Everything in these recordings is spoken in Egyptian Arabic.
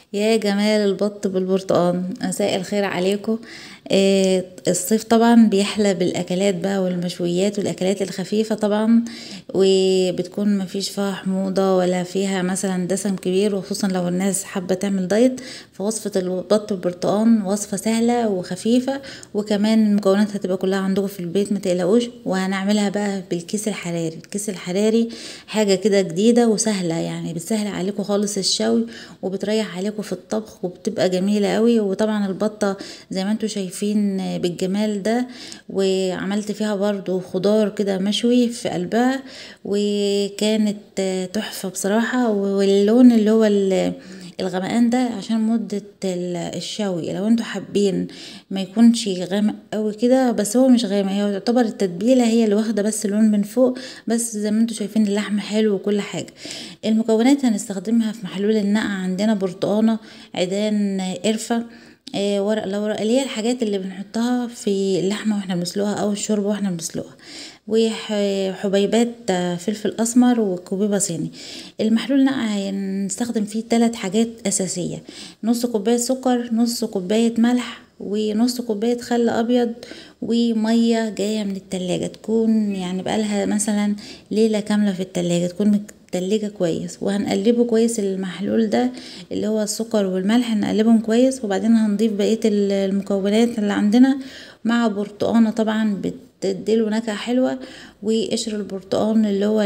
يا جمال البط بالبرتقال مساء الخير عليكم آه، الصيف طبعا بيحلى بالاكلات بقى والمشويات والاكلات الخفيفه طبعا وبتكون مفيش فيها حموضه ولا فيها مثلا دسم كبير وخصوصا لو الناس حابه تعمل دايت فوصفه البط بالبرتقال وصفه سهله وخفيفه وكمان مكوناتها هتبقى كلها عندكم في البيت ما تقلقوش وهنعملها بقى بالكيس الحراري الكيس الحراري حاجه كده جديده وسهله يعني بتسهل عليكم خالص الشوي وبتريح عليكم في الطبخ وبتبقى جميله قوي وطبعا البطه زي ما انتم شايفين بالجمال ده وعملت فيها برضو خضار كده مشوي في قلبها وكانت تحفه بصراحه واللون اللي هو الغمقان ده عشان مدة الشوي لو انتوا حابين ما يكونش غامق قوي كده بس هو مش غامق هي تعتبر التتبيلة هي اللي واخدة بس اللون من فوق بس زي ما انتوا شايفين اللحم حلو وكل حاجة المكونات هنستخدمها في محلول النقع عندنا برتقانة عيدان قرفة آه ورق لورا اللي هي الحاجات اللي بنحطها في اللحمه واحنا بنسلقها او الشوربه واحنا بنسلقها وحبيبات فلفل اسمر وكوبيبه صيني المحلول نقع هنستخدم فيه ثلاث حاجات اساسيه نص كوبايه سكر نص كوبايه ملح ونص كوباية خل أبيض ومية جاية من التلاجة تكون يعني بقالها مثلا ليلة كاملة في التلاجة تكون متلجة كويس وهنقلبه كويس المحلول ده اللي هو السكر والملح نقلبهم كويس وبعدين هنضيف بقية المكونات اللي عندنا مع برتقانة طبعا بتديله نكهة حلوة وقشر البرتقان اللي هو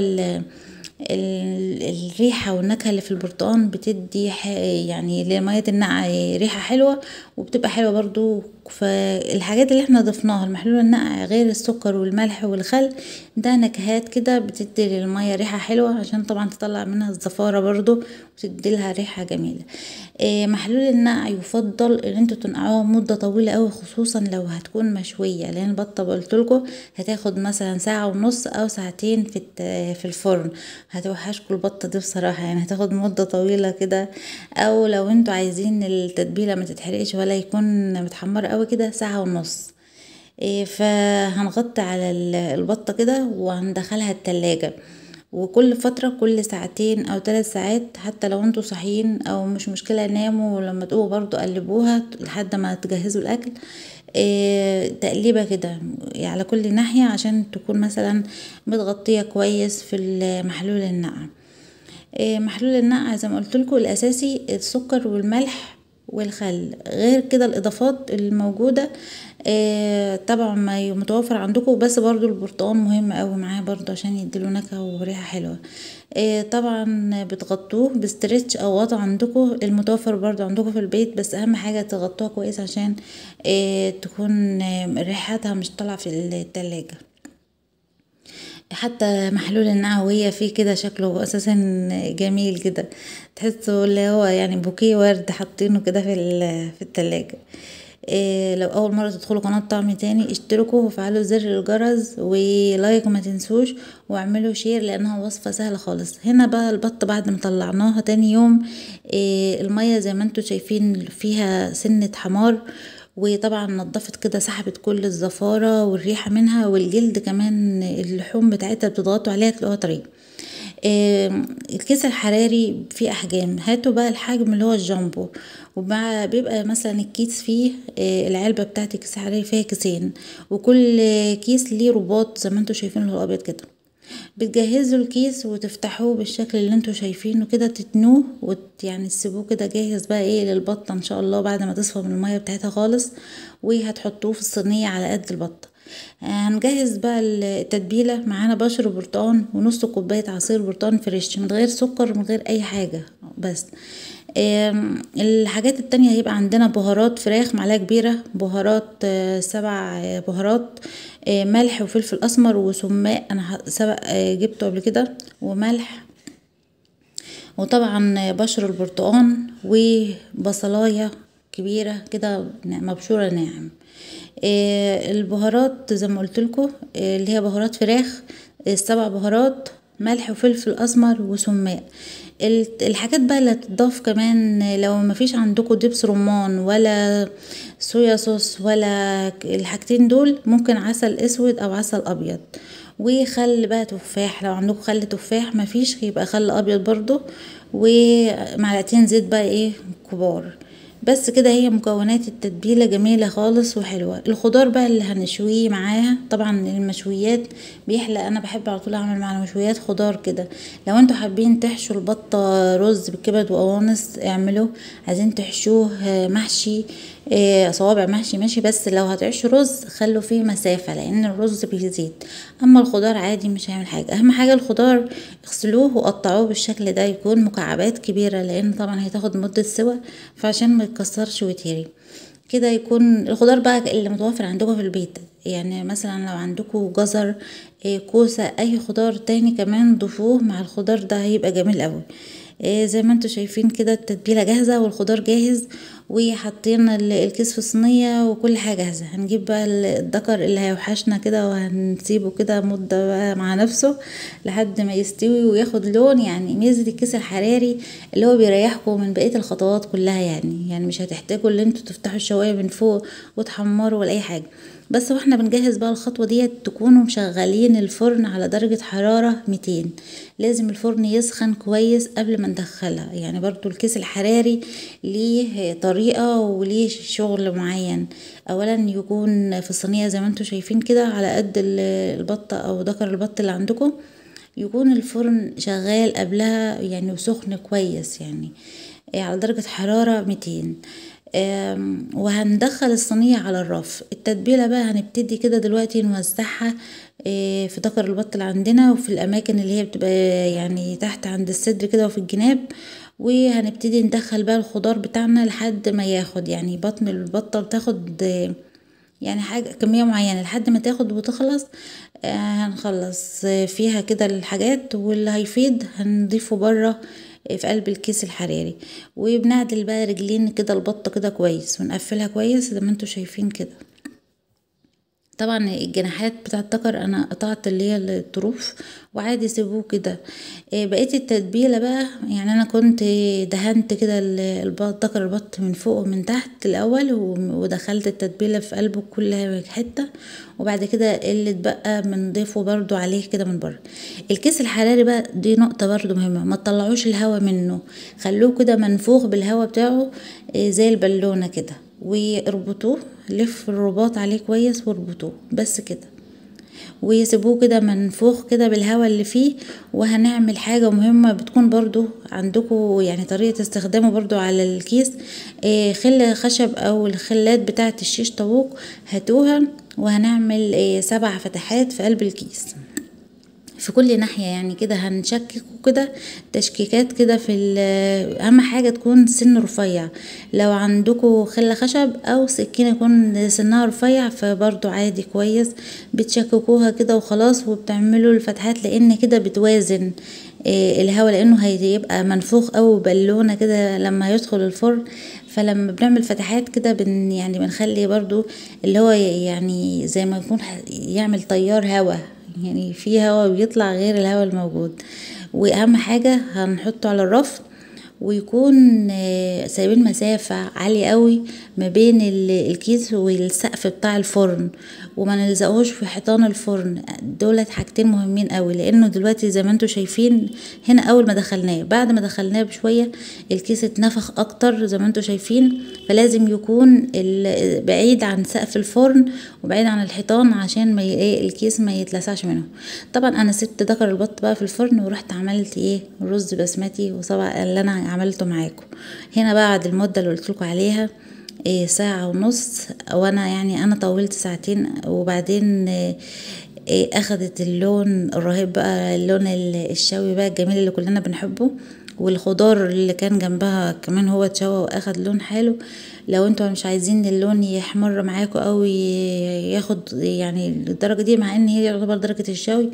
الريحة والنكهة اللي في البرتقان بتدي يعني لمية النقع ريحة حلوة وبتبقى حلوة برضو فالحاجات اللي احنا ضفناها المحلول النقع غير السكر والملح والخل ده نكهات كده بتدي للمية ريحة حلوة عشان طبعا تطلع منها الزفارة برضو وتدي لها ريحة جميلة اه محلول النقع يفضل ان انتوا تنقعوها مدة طويلة اوي خصوصا لو هتكون مشوية لان البطة قلتلكوا هتاخد مثلا ساعة ونص او ساعتين في في الفرن هتوحشكوا البطة دي بصراحة يعني هتاخد مدة طويلة كده او لو انتوا عايزين التتبيلة ما تتحرقش ولا يكون متحمر قوي كده ساعة ونص إيه فهنغطي على البطة كده وهندخلها التلاجة وكل فترة كل ساعتين او ثلاث ساعات حتى لو انتوا صاحيين او مش مشكلة ناموا ولما تقوموا برضو قلبوها لحد ما تجهزوا الاكل إيه تقليبة كده على كل ناحية عشان تكون مثلا متغطية كويس في محلول النقع إيه محلول النقع زي ما قلت لكم الاساسي السكر والملح والخل غير كده الاضافات الموجودة آه طبعا ما متوفر عندكم بس برضو البرتقال مهم قوي معاه برضو عشان يديله نكهة وريحة حلوة آه طبعا بتغطوه بستريتش او غطا عندكم المتوفر برضو عندكم في البيت بس اهم حاجة تغطوها كويس عشان آه تكون ريحتها مش طالعة في التلاجة حتى محلول النقع وهي فيه كده شكله اساسا جميل كده تحسه اللي هو يعني بوكيه ورد حاطينه كده في في التلاجة إيه لو اول مره تدخلوا قناه طعم تاني اشتركوا وفعلوا زر الجرس ولايك وما تنسوش واعملوا شير لانها وصفه سهله خالص هنا بقى البط بعد ما طلعناها تاني يوم إيه الميه زي ما انتوا شايفين فيها سنه حمار وطبعا نضفت كده سحبت كل الزفارة والريحة منها والجلد كمان اللحوم بتاعتها بتضغطوا عليها تلاقوها طرية الكيس الحراري فيه احجام هاتوا بقى الحجم اللي هو الجامبو ومع بيبقى مثلا الكيس فيه العلبة بتاعت الكيس الحراري فيها كيسين وكل كيس ليه رباط زي ما انتوا شايفين اللي هو ابيض كده بتجهزوا الكيس وتفتحوه بالشكل اللي انتوا شايفينه كده تتنوه وت يعني تسيبوه كده جاهز بقى ايه للبطة ان شاء الله بعد ما تصفى من المية بتاعتها خالص وهتحطوه في الصينية على قد البطة هنجهز بقى التتبيلة معانا بشر برتقان ونص كوباية عصير برتقان فريش من غير سكر من غير اي حاجة بس الحاجات التانية هيبقى عندنا بهارات فراخ معلقة كبيرة بهارات سبع بهارات ملح وفلفل اسمر وسماق انا سبق جبته قبل كده وملح وطبعا بشر البرتقان وبصلاية كبيرة كده مبشورة ناعم البهارات زي ما قلت لكم اللي هي بهارات فراخ السبع بهارات ملح وفلفل اسمر وسماق الحاجات بقى اللي هتضاف كمان لو مفيش عندكم دبس رمان ولا صويا صوص ولا الحاجتين دول ممكن عسل اسود او عسل ابيض وخل بقى تفاح لو عندكم خل تفاح مفيش يبقى خل ابيض برضو ومعلقتين زيت بقى ايه كبار بس كده هي مكونات التتبيلة جميلة خالص وحلوة الخضار بقى اللي هنشويه معاها طبعا المشويات بيحلى انا بحب على طول اعمل مع المشويات خضار كده لو انتوا حابين تحشوا البطة رز بالكبد وقوانص اعملوا عايزين تحشوه محشي إيه صوابع محشي ماشي بس لو هتعشوا رز خلوا فيه مسافة لان الرز بيزيد اما الخضار عادي مش هيعمل حاجة اهم حاجة الخضار اغسلوه وقطعوه بالشكل ده يكون مكعبات كبيرة لان طبعا هتاخد مدة سوا فعشان ما يتكسرش ويتهري كده يكون الخضار بقى اللي متوفر عندكم في البيت يعني مثلا لو عندكم جزر إيه كوسة اي خضار تاني كمان ضيفوه مع الخضار ده هيبقى جميل قوي إيه زي ما انتوا شايفين كده التتبيلة جاهزة والخضار جاهز وحاطين الكيس في صينية وكل حاجة جاهزة هنجيب بقى الدكر اللي هيوحشنا كده وهنسيبه كده مدة بقى مع نفسه لحد ما يستوي وياخد لون يعني ميزة الكيس الحراري اللي هو بيريحكم من بقية الخطوات كلها يعني يعني مش هتحتاجوا ان انتوا تفتحوا الشواية من فوق وتحمروا ولا اي حاجة بس واحنا بنجهز بقى الخطوة ديت تكونوا مشغلين الفرن على درجة حرارة 200 لازم الفرن يسخن كويس قبل ما ندخلها يعني برضو الكيس الحراري ليه طريقة وليه شغل معين اولا يكون في الصينية زي ما انتوا شايفين كده على قد البطة او ذكر البط اللي عندكم يكون الفرن شغال قبلها يعني وسخن كويس يعني على درجة حرارة 200 وهندخل الصينية على الرف التتبيلة بقى هنبتدي كده دلوقتي نوزعها في ذكر البط اللي عندنا وفي الأماكن اللي هي بتبقى يعني تحت عند الصدر كده وفي الجناب وهنبتدي ندخل بقى الخضار بتاعنا لحد ما ياخد يعني بطن البطة بتاخد يعني حاجة كمية معينة لحد ما تاخد وتخلص هنخلص فيها كده الحاجات واللي هيفيض هنضيفه بره في قلب الكيس الحراري وبنعدل بقى رجلين كده البطة كده كويس ونقفلها كويس زي ما انتوا شايفين كده طبعا الجناحات بتاع الذكر انا قطعت اللي هي الطروف وعادي سيبوه كده بقيت التتبيله بقى يعني انا كنت دهنت كده البط ذكر البط من فوق ومن تحت الاول ودخلت التتبيله في قلبه كل حته وبعد كده اللي اتبقى بنضيفه برضو عليه كده من بره الكيس الحراري بقى دي نقطه برضو مهمه ما تطلعوش الهواء منه خلوه كده منفوخ بالهواء بتاعه زي البالونه كده واربطوه لف الرباط عليه كويس واربطوه بس كده ويسيبوه كده منفوخ كده بالهواء اللي فيه وهنعمل حاجة مهمة بتكون برضو عندكم يعني طريقة استخدامه برضو على الكيس إيه خل خشب او الخلات بتاعة الشيش طاووق هاتوها وهنعمل إيه سبع فتحات في قلب الكيس في كل ناحية يعني كده هنشككه كده تشكيكات كده في اهم حاجة تكون سن رفيع لو عندكم خلة خشب او سكينة يكون سنها رفيع فبرضو عادي كويس بتشككوها كده وخلاص وبتعملوا الفتحات لان كده بتوازن الهواء لانه هيبقى منفوخ او بالونه كده لما يدخل الفرن فلما بنعمل فتحات كده بن يعني بنخلي برضو اللي هو يعني زي ما يكون يعمل تيار هواء يعني في هواء بيطلع غير الهواء الموجود واهم حاجة هنحطه على الرف ويكون سايبين مسافة عالية قوي ما بين الكيس والسقف بتاع الفرن وما نلزقوش في حيطان الفرن دولت حاجتين مهمين قوي لانه دلوقتي زي ما انتوا شايفين هنا اول ما دخلناه بعد ما دخلناه بشوية الكيس اتنفخ اكتر زي ما انتوا شايفين فلازم يكون بعيد عن سقف الفرن وبعيد عن الحيطان عشان ما ايه الكيس ما يتلسعش منه طبعا انا سبت ذكر البط بقى في الفرن ورحت عملت ايه رز بسمتي وصبع اللي انا عملته معاكم هنا بعد المدة اللي قلتلكوا عليها إيه ساعة ونص وانا يعني انا طولت ساعتين وبعدين إيه اخدت اللون الرهيب بقى اللون الشوي بقى الجميل اللي كلنا بنحبه والخضار اللي كان جنبها كمان هو اتشوى واخد لون حلو لو انتوا مش عايزين اللون يحمر معاكم او ياخد يعني الدرجة دي مع ان هي يعتبر درجة الشوي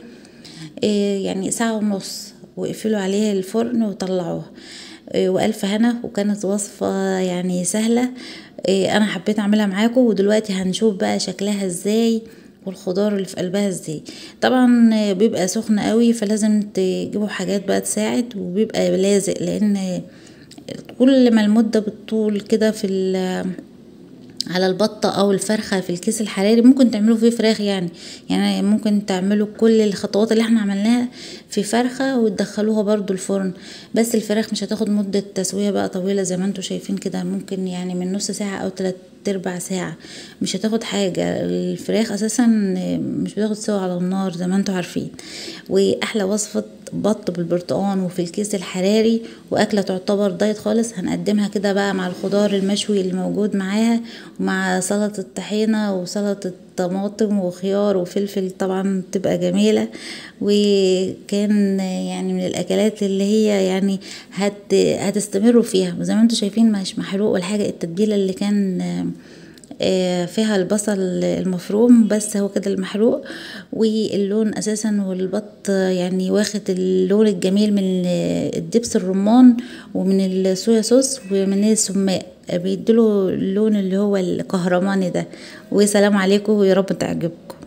إيه يعني ساعة ونص واقفلوا عليها الفرن وطلعوها والف هنا وكانت وصفة يعني سهلة انا حبيت اعملها معاكم ودلوقتي هنشوف بقى شكلها ازاي والخضار اللي في قلبها ازاي طبعا بيبقى سخن قوي فلازم تجيبوا حاجات بقى تساعد وبيبقى لازق لان كل ما المدة بتطول كده في على البطة او الفرخة في الكيس الحراري ممكن تعملوا فيه فراخ يعني يعني ممكن تعملوا كل الخطوات اللي احنا عملناها في فرخة وتدخلوها برضو الفرن بس الفراخ مش هتاخد مدة تسوية بقى طويلة زي ما انتوا شايفين كده ممكن يعني من نص ساعة او تلات ارباع ساعة مش هتاخد حاجة الفراخ اساسا مش بتاخد سوا على النار زي ما انتوا عارفين واحلى وصفة بط بالبرتقان وفي الكيس الحراري واكلة تعتبر دايت خالص هنقدمها كده بقى مع الخضار المشوي اللي موجود معاها ومع سلطة طحينة وسلطة طماطم وخيار وفلفل طبعا تبقى جميلة وكان يعني من الاكلات اللي هي يعني هت هتستمروا فيها وزي ما انتوا شايفين مش محروق ولا حاجة التتبيلة اللي كان فيها البصل المفروم بس هو كده المحروق واللون اساسا والبط يعني واخد اللون الجميل من الدبس الرمان ومن الصويا صوص ومن السماق بيديله اللون اللي هو الكهرماني ده وسلام عليكم ويا رب تعجبكم